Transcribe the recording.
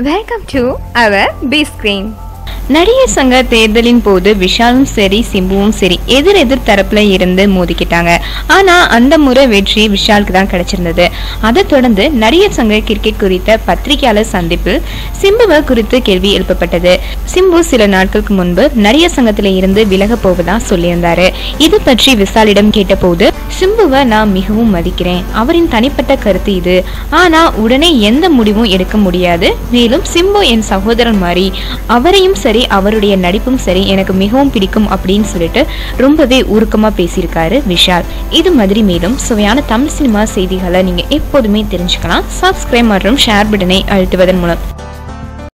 welcome to our B screen நடிகர் சங்க தேர்தலின் போது விஷாலும் சரி சிம்புவும் சரி எதிர் எதிர் தரப்புல இருந்து மோதிக்கிட்டாங்க ஆனா அந்த முறை வெற்றி விஷாலுக்கு தான் கிடைச்சிருந்தது அதை தொடர்ந்து நடிகர் சங்க கிரிக்கெட் குறித்த பத்திரிகையாளர் சந்திப்பில் சிம்புவை குறித்து கேள்வி எழுப்பப்பட்டது சிம்பு சில நாட்களுக்கு முன்பு நடிகர் சங்கத்தில இருந்து விலக போவதா சொல்லியிருந்தாரு இது பற்றி விஷாலிடம் கேட்டபோது சிம்புவை நான் மிகவும் மதிக்கிறேன் அவரின் தனிப்பட்ட கருத்து இது ஆனா உடனே எந்த முடிவும் எடுக்க முடியாது மேலும் சிம்பு என் சகோதரன் மாதிரி அவரையும் சரி அவருடைய நடிப்பும் சரி எனக்கு மிகவும் பிடிக்கும் அப்படின்னு சொல்லிட்டு ரொம்பவே உருக்கமா பேசியிருக்காரு விஷால் இது மாதிரி மேலும் சுவையான தமிழ் சினிமா செய்திகளை நீங்க எப்போதுமே தெரிஞ்சுக்கலாம் சப்ஸ்கிரைப் மற்றும் ஷேர் பட்டனை அழுத்துவதன் மூலம்